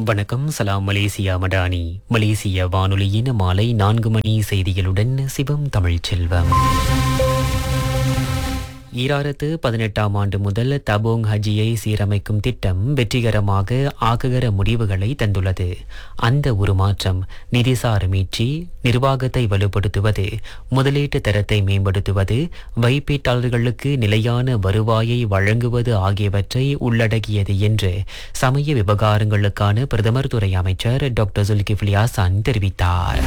வணக்கம் சலாம் மலேசியா மடானி மலேசிய வானொலியின் மாலை நான்கு மணி செய்திகளுடன் சிவம் தமிழ்ச்செல்வம் ஈராயிரத்து பதினெட்டாம் ஆண்டு முதல் தபோங் ஹஜியை சீரமைக்கும் திட்டம் வெற்றிகரமாக ஆக்ககர முடிவுகளை தந்துள்ளது அந்த உருமாற்றம் நிதிசார் மீட்சி நிர்வாகத்தை வலுப்படுத்துவது முதலீட்டு தரத்தை மேம்படுத்துவது வைப்பீட்டாளர்களுக்கு நிலையான வருவாயை வழங்குவது ஆகியவற்றை உள்ளடக்கியது என்று சமய விவகாரங்களுக்கான பிரதமர் துறை அமைச்சர் டாக்டர் சுல்கிஃப்லி ஹாசான் தெரிவித்தார்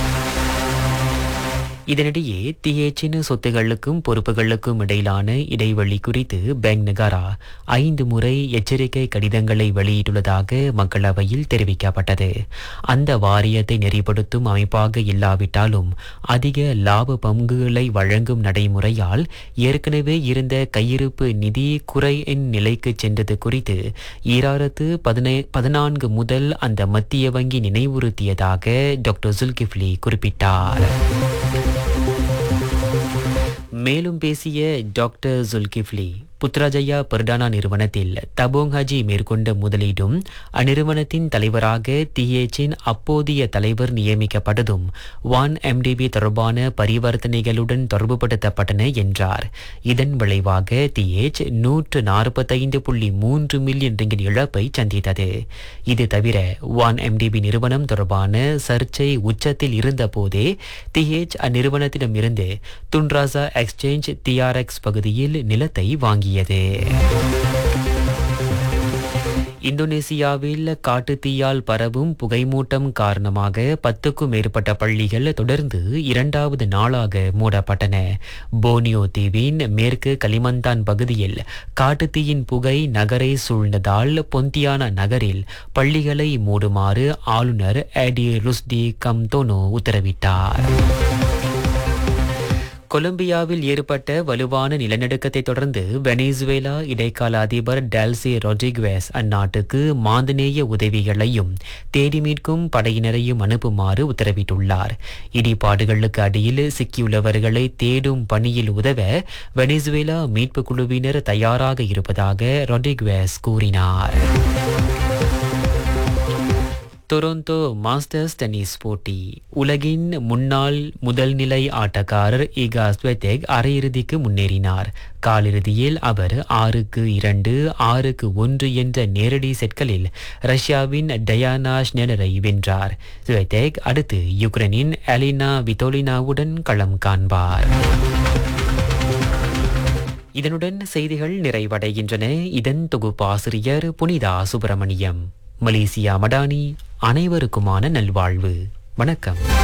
இதனிடையே தியேச்சின் சொத்துகளுக்கும் பொறுப்புகளுக்கும் இடையிலான இடைவெளி குறித்து பேங்க் நகாரா ஐந்து முறை எச்சரிக்கை கடிதங்களை வெளியிட்டுள்ளதாக மக்களவையில் தெரிவிக்கப்பட்டது அந்த வாரியத்தை நெறிப்படுத்தும் அமைப்பாக இல்லாவிட்டாலும் அதிக லாப பங்குகளை வழங்கும் நடைமுறையால் ஏற்கனவே இருந்த கையிருப்பு நிதி குறை எண் நிலைக்கு சென்றது குறித்து ஈராயிரத்து பதினே பதினான்கு முதல் அந்த மத்திய வங்கி நினைவுறுத்தியதாக டாக்டர் சுல்கிஃப்லி குறிப்பிட்டார் மேலும் பேசிய டாக்டர் ஜுல்கிஃப்லி புத்ராஜயா பர்டானா நிறுவனத்தில் தபோங் ஹஜி மேற்கொண்ட முதலீடும் அந்நிறுவனத்தின் தலைவராக தியேச்சின் அப்போதைய தலைவர் நியமிக்கப்பட்டதும் வான் எம்டிபி தொடர்பான பரிவர்த்தனைகளுடன் தொடர்புபடுத்தப்பட்டன என்றார் இதன் விளைவாக தியேச் நூற்று நாற்பத்தைந்து புள்ளி மூன்று மில்லியன் ரிங்கிட் இழப்பை சந்தித்தது இது தவிர வான் எம்டிபி நிறுவனம் தொடர்பான சர்ச்சை உச்சத்தில் இருந்தபோதே தியேச் அந்நிறுவனத்திடமிருந்து துன்ராசா எக்ஸ்சேஞ்ச் டிஆர்எக்ஸ் பகுதியில் நிலத்தை வாங்கியது இந்தோனேசியாவில் காட்டுத்தீயால் பரவும் புகைமூட்டம் காரணமாக பத்துக்கும் மேற்பட்ட பள்ளிகள் தொடர்ந்து இரண்டாவது நாளாக மூடப்பட்டன போனியோ தீவின் மேற்கு கலிமந்தான் பகுதியில் காட்டுத்தீயின் புகை நகரை சூழ்ந்ததால் பொந்தியானா நகரில் பள்ளிகளை மூடுமாறு ஆளுநர் எடி ருஸ்டி கம்தோனோ உத்தரவிட்டார் கொலம்பியாவில் ஏற்பட்ட வலுவான நிலநடுக்கத்தை தொடர்ந்து வெனிசுவேலா இடைக்கால அதிபர் டெல்சி ரொட்ரிகுவேஸ் அந்நாட்டுக்கு மாந்தநேய உதவிகளையும் தேடி மீட்கும் படையினரையும் அனுப்புமாறு உத்தரவிட்டுள்ளார் இடிபாடுகளுக்கு அடியில் சிக்கியுள்ளவர்களை தேடும் பணியில் உதவ வெனிசுவேலா மீட்புக் குழுவினர் தயாராக இருப்பதாக ரொட்ரிகுவேஸ் கூறினார் டொரண்டோ மாஸ்டர்ஸ் டென்னிஸ் போட்டி உலகின் முன்னாள் முதல் நிலை ஆட்டக்காரர் இகா ஸ்வெத்தெக் அரையிறுதிக்கு முன்னேறினார் காலிறுதியில் அவர் ஆறுக்கு இரண்டு ஆறுக்கு ஒன்று என்ற நேரடி செட்களில் ரஷ்யாவின் டயானா ஷ்னெடரை வென்றார் ஸ்வெத்தெக் அடுத்து யுக்ரைனின் அலினா வித்தோலினாவுடன் களம் காண்பார் இதனுடன் செய்திகள் நிறைவடைகின்றன இதன் தொகுப்பாசிரியர் புனிதா சுப்பிரமணியம் மலேசியா மடானி அனைவருக்குமான நல்வாழ்வு வணக்கம்